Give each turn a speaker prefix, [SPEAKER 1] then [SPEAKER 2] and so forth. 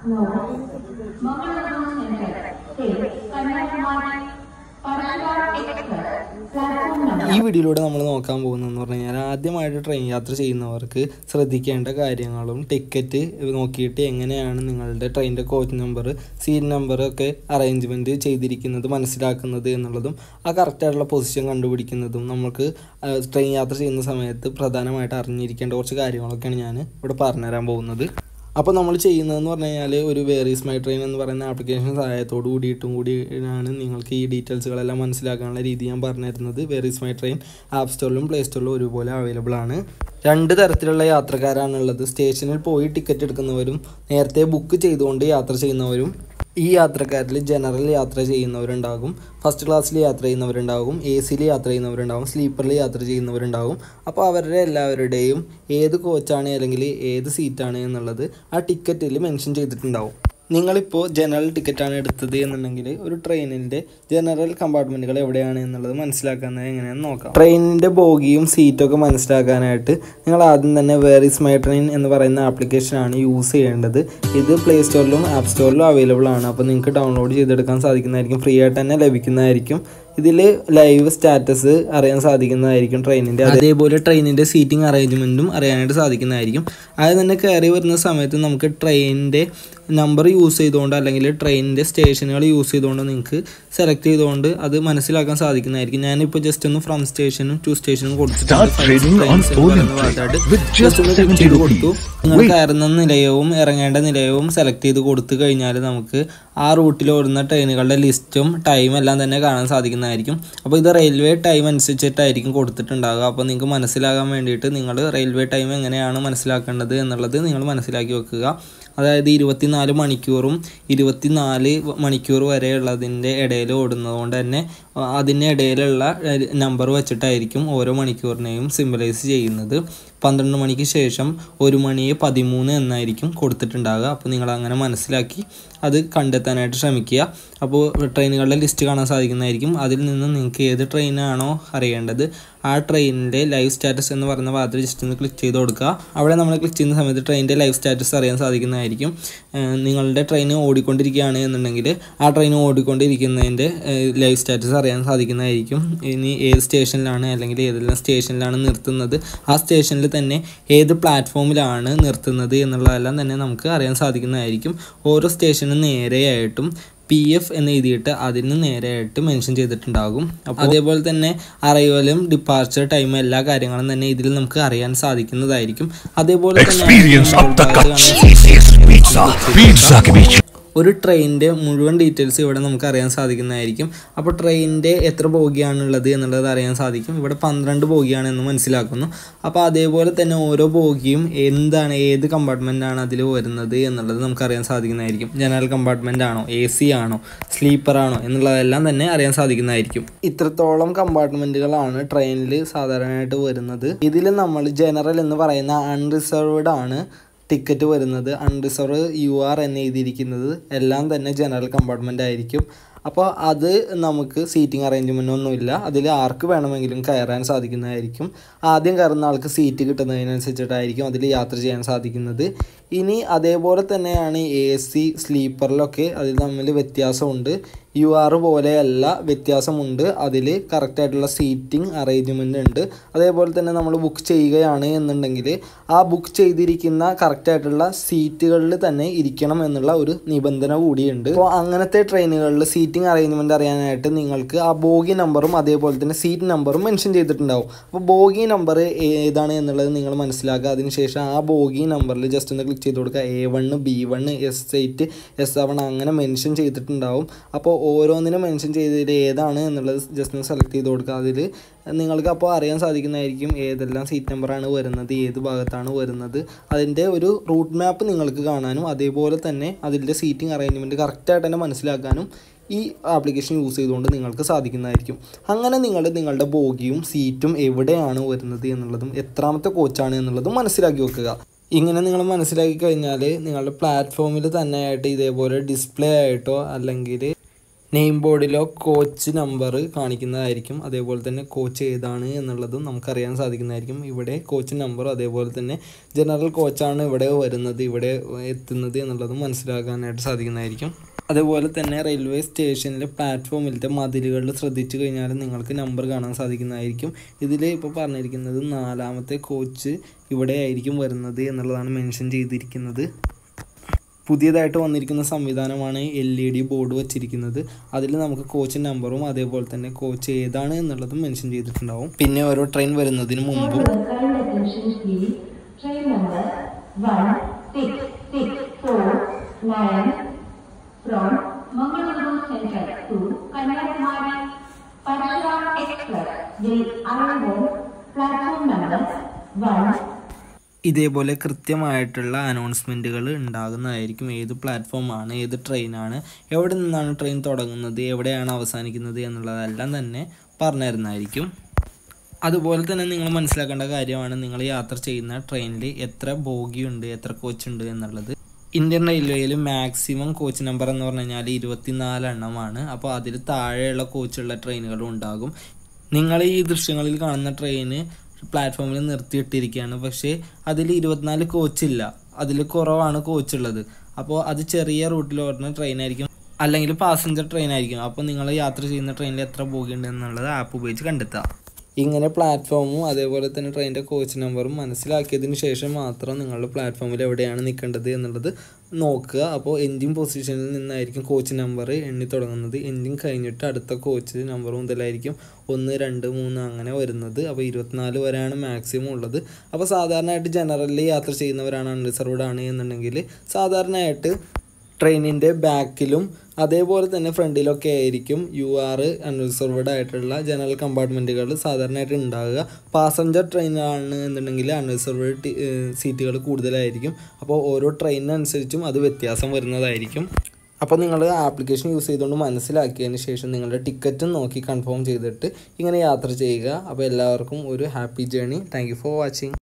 [SPEAKER 1] Mangalore Center, state Kanyakumari, Parashar Express, platform number.
[SPEAKER 2] ഈ വീഡിയോയിലൂടെ നമ്മൾ നോക്കാൻ പോകുന്നതെന്ന് പറഞ്ഞു കഴിഞ്ഞാൽ ആദ്യമായിട്ട് ട്രെയിൻ യാത്ര ചെയ്യുന്നവർക്ക് ശ്രദ്ധിക്കേണ്ട കാര്യങ്ങളും ടിക്കറ്റ് നോക്കിയിട്ട് എങ്ങനെയാണ് നിങ്ങളുടെ ട്രെയിനിൻ്റെ കോച്ച് നമ്പർ സീറ്റ് നമ്പർ ഒക്കെ അറേഞ്ച്മെൻറ്റ് ചെയ്തിരിക്കുന്നത് മനസ്സിലാക്കുന്നത് എന്നുള്ളതും ആ കറക്റ്റായിട്ടുള്ള പൊസിഷൻ കണ്ടുപിടിക്കുന്നതും നമുക്ക് ആ, ട്രെയിൻ യാത്ര ചെയ്യുന്ന സമയത്ത് പ്രധാനമായിട്ട് അറിഞ്ഞിരിക്കേണ്ട കുറച്ച് കാര്യങ്ങളൊക്കെയാണ് ഞാൻ ഇവിടെ പറഞ്ഞുതരാൻ പോകുന്നത് അപ്പോൾ നമ്മൾ ചെയ്യുന്നതെന്ന് പറഞ്ഞു കഴിഞ്ഞാൽ ഒരു വേറീസ് മൈ ട്രെയിൻ എന്ന് പറയുന്ന ആപ്ലിക്കേഷൻ സഹായത്തോട് കൂടിയിട്ടും കൂടിയാണ് നിങ്ങൾക്ക് ഈ ഡീറ്റെയിൽസുകളെല്ലാം മനസ്സിലാക്കാനുള്ള രീതി ഞാൻ പറഞ്ഞു തരുന്നത് വേറീസ് മൈ ട്രെയിൻ ആപ്പ് സ്റ്റോറിലും പ്ലേ സ്റ്റോറിലും ഒരുപോലെ അവൈലബിൾ ആണ് രണ്ട് തരത്തിലുള്ള യാത്രക്കാരാണുള്ളത് സ്റ്റേഷനിൽ പോയി ടിക്കറ്റ് എടുക്കുന്നവരും നേരത്തെ ബുക്ക് ചെയ്തുകൊണ്ട് യാത്ര ചെയ്യുന്നവരും ഈ യാത്രക്കാരിൽ ജനറൽ യാത്ര ചെയ്യുന്നവരുണ്ടാകും ഫസ്റ്റ് ക്ലാസ്സിൽ യാത്ര ചെയ്യുന്നവരുണ്ടാകും എ സിയിൽ യാത്ര ചെയ്യുന്നവരുണ്ടാകും സ്ലീപ്പറിൽ യാത്ര ചെയ്യുന്നവരുണ്ടാകും അപ്പോൾ അവരുടെ എല്ലാവരുടെയും ഏത് കോച്ചാണ് അല്ലെങ്കിൽ ഏത് സീറ്റാണ് എന്നുള്ളത് ആ ടിക്കറ്റിൽ മെൻഷൻ ചെയ്തിട്ടുണ്ടാവും നിങ്ങളിപ്പോൾ ജനറൽ ടിക്കറ്റാണ് എടുത്തത് എന്നുണ്ടെങ്കിൽ ഒരു ട്രെയിനിൻ്റെ ജനറൽ കമ്പാർട്ട്മെൻറ്റുകൾ എവിടെയാണ് എന്നുള്ളത് മനസ്സിലാക്കുന്നത് എങ്ങനെയാണെന്ന് നോക്കാം ട്രെയിനിൻ്റെ ബോഗിയും സീറ്റൊക്കെ മനസ്സിലാക്കാനായിട്ട് നിങ്ങൾ ആദ്യം തന്നെ വേർ ഇസ് മൈ ട്രെയിൻ എന്ന് പറയുന്ന ആപ്ലിക്കേഷനാണ് യൂസ് ചെയ്യേണ്ടത് ഇത് പ്ലേ സ്റ്റോറിലും ആപ്പ് സ്റ്റോറിലും അവൈലബിൾ ആണ് അപ്പോൾ നിങ്ങൾക്ക് ഡൗൺലോഡ് ചെയ്തെടുക്കാൻ സാധിക്കുന്നതായിരിക്കും ഫ്രീ ആയിട്ട് തന്നെ ലഭിക്കുന്നതായിരിക്കും ഇതിൽ ലൈവ് സ്റ്റാറ്റസ് അറിയാൻ സാധിക്കുന്നതായിരിക്കും ട്രെയിനിൻ്റെ അതേപോലെ ട്രെയിനിൻ്റെ സീറ്റിംഗ് അറേഞ്ച്മെൻറ്റും അറിയാനായിട്ട് സാധിക്കുന്നതായിരിക്കും അത് തന്നെ കയറി വരുന്ന സമയത്ത് നമുക്ക് ട്രെയിനിൻ്റെ നമ്പർ യൂസ് ചെയ്തുകൊണ്ട് അല്ലെങ്കിൽ ട്രെയിനിൻ്റെ സ്റ്റേഷനുകൾ യൂസ് ചെയ്തുകൊണ്ട് നിങ്ങൾക്ക് സെലക്ട് ചെയ്തുകൊണ്ട് അത് മനസ്സിലാക്കാൻ സാധിക്കുന്നതായിരിക്കും ഞാനിപ്പോൾ ജസ്റ്റ് ഒന്ന് ഫ്രം സ്റ്റേഷനും ടു സ്റ്റേഷനും
[SPEAKER 3] Start trading on Poland Trade with just 70
[SPEAKER 2] കൊടുത്തു
[SPEAKER 3] rupees.
[SPEAKER 2] നിങ്ങൾ കയറുന്ന നിലയവും ഇറങ്ങേണ്ട നിലയവും സെലക്ട് ചെയ്ത് കൊടുത്തു കഴിഞ്ഞാൽ നമുക്ക് ആ റൂട്ടിൽ ഓടുന്ന ട്രെയിനുകളുടെ ലിസ്റ്റും ടൈം എല്ലാം തന്നെ കാണാൻ സാധിക്കുന്നതായിരിക്കും അപ്പോൾ ഇത് റെയിൽവേ ടൈം അനുസരിച്ചിട്ടായിരിക്കും കൊടുത്തിട്ടുണ്ടാകുക അപ്പോൾ നിങ്ങൾക്ക് മനസ്സിലാകാൻ വേണ്ടിയിട്ട് നിങ്ങൾ റെയിൽവേ ടൈം എങ്ങനെയാണ് മനസ്സിലാക്കേണ്ടത് എന്നുള്ളത് നിങ്ങൾ മനസ്സിലാക്കി വെക്കുക അതായത് ഇരുപത്തിനാല് മണിക്കൂറും ഇരുപത്തിനാല് മണിക്കൂർ വരെയുള്ളതിൻ്റെ ഇടയിൽ ഓടുന്നതുകൊണ്ട് തന്നെ അതിൻ്റെ ഇടയിലുള്ള നമ്പർ വെച്ചിട്ടായിരിക്കും ഓരോ മണിക്കൂറിനെയും സിമ്പലൈസ് ചെയ്യുന്നത് പന്ത്രണ്ട് മണിക്ക് ശേഷം ഒരു മണിയെ പതിമൂന്ന് എന്നായിരിക്കും കൊടുത്തിട്ടുണ്ടാകുക അപ്പോൾ നിങ്ങൾ അങ്ങനെ മനസ്സിലാക്കി അത് കണ്ടെത്താനായിട്ട് ശ്രമിക്കുക അപ്പോൾ ട്രെയിനുകളുടെ ലിസ്റ്റ് കാണാൻ സാധിക്കുന്നതായിരിക്കും അതിൽ നിന്ന് നിങ്ങൾക്ക് ഏത് ട്രെയിനാണോ അറിയേണ്ടത് ആ ട്രെയിനിൻ്റെ ലൈവ് സ്റ്റാറ്റസ് എന്ന് പറയുന്ന ഭാഗത്ത് ജസ്റ്റ് ഒന്ന് ക്ലിക്ക് ചെയ്ത് കൊടുക്കുക അവിടെ നമ്മൾ ക്ലിക്ക് ചെയ്യുന്ന സമയത്ത് ട്രെയിനിൻ്റെ ലൈവ് സ്റ്റാറ്റസ് അറിയാൻ സാധിക്കുന്നതായിരിക്കും ഏഹ് നിങ്ങളുടെ ട്രെയിൻ ഓടിക്കൊണ്ടിരിക്കുകയാണ് എന്നുണ്ടെങ്കിൽ ആ ട്രെയിൻ ഓടിക്കൊണ്ടിരിക്കുന്നതിൻ്റെ ലൈവ് സ്റ്റാറ്റസ് അറിയാൻ സാധിക്കുന്നതായിരിക്കും ഇനി ഏത് സ്റ്റേഷനിലാണ് അല്ലെങ്കിൽ ഏതെല്ലാം സ്റ്റേഷനിലാണ് നിർത്തുന്നത് ആ സ്റ്റേഷനിൽ തന്നെ ഏത് പ്ലാറ്റ്ഫോമിലാണ് നിർത്തുന്നത് എന്നുള്ളതെല്ലാം തന്നെ നമുക്ക് അറിയാൻ സാധിക്കുന്നതായിരിക്കും ഓരോ സ്റ്റേഷനും നേരെയായിട്ടും പി എഫ് എന്ന് എഴുതിയിട്ട് അതിന് നേരെയായിട്ട് മെൻഷൻ ചെയ്തിട്ടുണ്ടാകും അപ്പോൾ അതേപോലെ തന്നെ അറൈവലും ഡിപ്പാർച്ചർ ടൈം എല്ലാ കാര്യങ്ങളും തന്നെ ഇതിൽ നമുക്ക് അറിയാൻ സാധിക്കുന്നതായിരിക്കും അതേപോലെ തന്നെ
[SPEAKER 3] Experience of the
[SPEAKER 2] കാണാൻ
[SPEAKER 3] Kachis Pizza. Pizza Capici.
[SPEAKER 2] ഒരു ട്രെയിനിൻ്റെ മുഴുവൻ ഡീറ്റെയിൽസ് ഇവിടെ നമുക്ക് അറിയാൻ സാധിക്കുന്നതായിരിക്കും അപ്പോൾ ട്രെയിനിൻ്റെ എത്ര ബോഗിയാണുള്ളത് എന്നുള്ളത് അറിയാൻ സാധിക്കും ഇവിടെ പന്ത്രണ്ട് ബോഗിയാണെന്ന് മനസ്സിലാക്കുന്നു അപ്പോൾ അതേപോലെ തന്നെ ഓരോ ബോഗിയും എന്താണ് ഏത് കമ്പാർട്ട്മെൻറ്റാണ് അതിൽ വരുന്നത് എന്നുള്ളത് നമുക്ക് അറിയാൻ സാധിക്കുന്നതായിരിക്കും ജനറൽ കമ്പാർട്ട്മെൻ്റ് ആണോ എ സി ആണോ സ്ലീപ്പർ ആണോ എന്നുള്ളതെല്ലാം തന്നെ അറിയാൻ സാധിക്കുന്നതായിരിക്കും ഇത്രത്തോളം കമ്പാർട്ട്മെൻറ്റുകളാണ് ട്രെയിനിൽ സാധാരണയായിട്ട് വരുന്നത് ഇതിൽ നമ്മൾ ജനറൽ എന്ന് പറയുന്ന അൺറിസർവ്ഡ് ആണ് ടിക്കറ്റ് വരുന്നത് അൺറിസർവ് യു ആർ എന്ന് എഴുതിയിരിക്കുന്നത് എല്ലാം തന്നെ ജനറൽ കമ്പാർട്ട്മെൻ്റ് ആയിരിക്കും അപ്പോൾ അത് നമുക്ക് സീറ്റിംഗ് അറേഞ്ച്മെൻ്റ് ഒന്നുമില്ല അതിൽ ആർക്ക് വേണമെങ്കിലും കയറാൻ സാധിക്കുന്നതായിരിക്കും ആദ്യം കയറുന്ന ആൾക്ക് സീറ്റ് കിട്ടുന്നതിനനുസരിച്ചിട്ടായിരിക്കും അതിൽ യാത്ര ചെയ്യാൻ സാധിക്കുന്നത് ഇനി അതേപോലെ തന്നെയാണ് എ സി സ്ലീപ്പറിലൊക്കെ അതിൽ തമ്മിൽ വ്യത്യാസമുണ്ട് യു ആർ പോലെയല്ല വ്യത്യാസമുണ്ട് അതിൽ കറക്റ്റായിട്ടുള്ള സീറ്റിംഗ് അറേഞ്ച്മെൻ്റ് ഉണ്ട് അതേപോലെ തന്നെ നമ്മൾ ബുക്ക് ചെയ്യുകയാണ് എന്നുണ്ടെങ്കിൽ ആ ബുക്ക് ചെയ്തിരിക്കുന്ന കറക്റ്റായിട്ടുള്ള സീറ്റുകളിൽ തന്നെ ഇരിക്കണം എന്നുള്ള ഒരു നിബന്ധന കൂടിയുണ്ട് അപ്പോൾ അങ്ങനത്തെ ട്രെയിനുകളിൽ സീറ്റിംഗ് അറേഞ്ച്മെൻ്റ് അറിയാനായിട്ട് നിങ്ങൾക്ക് ആ ബോഗി നമ്പറും അതേപോലെ തന്നെ സീറ്റ് നമ്പറും മെൻഷൻ ചെയ്തിട്ടുണ്ടാവും അപ്പോൾ ബോഗി നമ്പർ ഏതാണ് എന്നുള്ളത് നിങ്ങൾ മനസ്സിലാക്കുക അതിനുശേഷം ആ ബോഗി നമ്പറിൽ ജസ്റ്റ് ഒന്ന് ക്ലിക്ക് ചെയ്ത് കൊടുക്കുക A one B one S eight S seven അങ്ങനെ മെൻഷൻ ചെയ്തിട്ടുണ്ടാവും അപ്പോൾ ഓരോന്നിനും മെൻഷൻ ചെയ്തതിൽ ഏതാണ് എന്നുള്ളത് ജസ്റ്റ് ഒന്ന് സെലക്ട് ചെയ്ത് കൊടുക്കുക അതിൽ നിങ്ങൾക്ക് അപ്പോൾ അറിയാൻ സാധിക്കുന്നതായിരിക്കും ഏതെല്ലാം സീറ്റ് നമ്പറാണ് വരുന്നത് ഏത് ഭാഗത്താണ് വരുന്നത് അതിൻ്റെ ഒരു റൂട്ട് മാപ്പ് നിങ്ങൾക്ക് കാണാനും അതേപോലെ തന്നെ അതിൻ്റെ സീറ്റിംഗ് അറേഞ്ച്മെൻറ്റ് കറക്റ്റായിട്ട് തന്നെ മനസ്സിലാക്കാനും ഈ ആപ്ലിക്കേഷൻ യൂസ് ചെയ്തുകൊണ്ട് നിങ്ങൾക്ക് സാധിക്കുന്നതായിരിക്കും അങ്ങനെ നിങ്ങൾ നിങ്ങളുടെ ബോഗിയും സീറ്റും എവിടെയാണ് വരുന്നത് എന്നുള്ളതും എത്രാമത്തെ കോച്ചാണ് എന്നുള്ളതും മനസ്സിലാക്കി വെക്കുക ഇങ്ങനെ നിങ്ങൾ മനസ്സിലാക്കി കഴിഞ്ഞാൽ നിങ്ങളുടെ പ്ലാറ്റ്ഫോമിൽ തന്നെ ആയിട്ട് ഇതേപോലെ ഡിസ്പ്ലേ ആയിട്ടോ അല്ലെങ്കിൽ നെയിം ബോർഡിലോ കോച്ച് നമ്പർ കാണിക്കുന്നതായിരിക്കും അതേപോലെ തന്നെ കോച്ച് ഏതാണ് എന്നുള്ളതും നമുക്കറിയാൻ സാധിക്കുന്നതായിരിക്കും ഇവിടെ കോച്ച് നമ്പറും അതേപോലെ തന്നെ ജനറൽ കോച്ചാണ് ഇവിടെ വരുന്നത് ഇവിടെ എത്തുന്നത് എന്നുള്ളതും മനസ്സിലാക്കാനായിട്ട് സാധിക്കുന്നതായിരിക്കും അതേപോലെ തന്നെ റെയിൽവേ സ്റ്റേഷനിലെ പ്ലാറ്റ്ഫോമിലത്തെ മതിലുകളിൽ ശ്രദ്ധിച്ചു കഴിഞ്ഞാൽ നിങ്ങൾക്ക് നമ്പർ കാണാൻ സാധിക്കുന്നതായിരിക്കും ഇതിൽ ഇപ്പോൾ പറഞ്ഞിരിക്കുന്നത് നാലാമത്തെ കോച്ച് ഇവിടെ ആയിരിക്കും വരുന്നത് എന്നുള്ളതാണ് മെൻഷൻ ചെയ്തിരിക്കുന്നത് പുതിയതായിട്ട് വന്നിരിക്കുന്ന സംവിധാനമാണ് എൽ ഇ ഡി ബോർഡ് വച്ചിരിക്കുന്നത് അതിൽ നമുക്ക് കോച്ച് നമ്പറും അതേപോലെ തന്നെ കോച്ച് ഏതാണ് എന്നുള്ളതും മെൻഷൻ ചെയ്തിട്ടുണ്ടാവും പിന്നെ ഓരോ ട്രെയിൻ വരുന്നതിന് മുമ്പും
[SPEAKER 1] For the kind attention please, train number 1664 from Mangaluru Central to Kanyakumari Parshuram Express will arrive on platform number 1
[SPEAKER 2] ഇതേപോലെ കൃത്യമായിട്ടുള്ള അനൗൺസ്മെൻറ്റുകൾ ഉണ്ടാകുന്നതായിരിക്കും ഏത് പ്ലാറ്റ്ഫോമാണ് ഏത് ട്രെയിനാണ് എവിടെ നിന്നാണ് ട്രെയിൻ തുടങ്ങുന്നത് എവിടെയാണ് അവസാനിക്കുന്നത് എന്നുള്ളതെല്ലാം തന്നെ പറഞ്ഞു തരുന്നതായിരിക്കും അതുപോലെ തന്നെ നിങ്ങൾ മനസ്സിലാക്കേണ്ട കാര്യമാണ് നിങ്ങൾ യാത്ര ചെയ്യുന്ന ട്രെയിനിൽ എത്ര ബോഗിയുണ്ട് എത്ര കോച്ചുണ്ട് എന്നുള്ളത് ഇന്ത്യൻ റെയിൽവേയിൽ മാക്സിമം കോച്ച് നമ്പർ എന്ന് പറഞ്ഞു കഴിഞ്ഞാൽ ഇരുപത്തിനാല് എണ്ണമാണ് അപ്പോൾ അതിൽ താഴെയുള്ള കോച്ചുള്ള ട്രെയിനുകളും ഉണ്ടാകും നിങ്ങൾ ഈ ദൃശ്യങ്ങളിൽ കാണുന്ന ട്രെയിന് പ്ലാറ്റ്ഫോമിൽ നിർത്തിയിട്ടിരിക്കുകയാണ് പക്ഷേ അതിൽ ഇരുപത്തിനാല് കോച്ചില്ല അതിൽ കുറവാണ് കോച്ചുള്ളത് അപ്പോൾ അത് ചെറിയ റൂട്ടിൽ ഓടുന്ന ട്രെയിൻ ആയിരിക്കും അല്ലെങ്കിൽ പാസഞ്ചർ ട്രെയിൻ ആയിരിക്കും അപ്പോൾ നിങ്ങൾ യാത്ര ചെയ്യുന്ന ട്രെയിനിൽ എത്ര ബോഗിയുണ്ട് എന്നുള്ളത് ആപ്പ് ഉപയോഗിച്ച് കണ്ടെത്താം ഇങ്ങനെ പ്ലാറ്റ്ഫോമും അതേപോലെ തന്നെ ട്രെയിനിൻ്റെ കോച്ച് നമ്പറും മനസ്സിലാക്കിയതിന് ശേഷം മാത്രം നിങ്ങളുടെ പ്ലാറ്റ്ഫോമിൽ എവിടെയാണ് നിൽക്കേണ്ടത് എന്നുള്ളത് നോക്കുക അപ്പോൾ എൻജിൻ പൊസിഷനിൽ നിന്നായിരിക്കും കോച്ച് നമ്പർ എണ്ണി തുടങ്ങുന്നത് എൻജിൻ കഴിഞ്ഞിട്ട് അടുത്ത കോച്ച് നമ്പർ മുതലായിരിക്കും ഒന്ന് രണ്ട് മൂന്ന് അങ്ങനെ വരുന്നത് അപ്പോൾ ഇരുപത്തിനാല് വരെയാണ് മാക്സിമം ഉള്ളത് അപ്പോൾ സാധാരണയായിട്ട് ജനറലിൽ യാത്ര ചെയ്യുന്നവരാണ് അൺറിസർവ്ഡ് ആണ് എന്നുണ്ടെങ്കിൽ സാധാരണയായിട്ട് ട്രെയിനിൻ്റെ ബാക്കിലും അതേപോലെ തന്നെ ഫ്രണ്ടിലൊക്കെ ആയിരിക്കും യു ആർ അൺറിസർവ്ഡ് ആയിട്ടുള്ള ജനറൽ കമ്പാർട്ട്മെൻറ്റുകൾ സാധാരണയായിട്ട് ഉണ്ടാകുക പാസഞ്ചർ ട്രെയിനാണ് എന്നുണ്ടെങ്കിൽ അൺറിസർവ്ഡ് സീറ്റുകൾ കൂടുതലായിരിക്കും അപ്പോൾ ഓരോ ട്രെയിനിനനുസരിച്ചും അത് വ്യത്യാസം വരുന്നതായിരിക്കും അപ്പോൾ നിങ്ങൾ ആപ്ലിക്കേഷൻ യൂസ് ചെയ്തുകൊണ്ട് മനസ്സിലാക്കിയതിന് ശേഷം നിങ്ങളുടെ ടിക്കറ്റും നോക്കി കൺഫേം ചെയ്തിട്ട് ഇങ്ങനെ യാത്ര ചെയ്യുക അപ്പോൾ എല്ലാവർക്കും ഒരു happy journey thank you for watching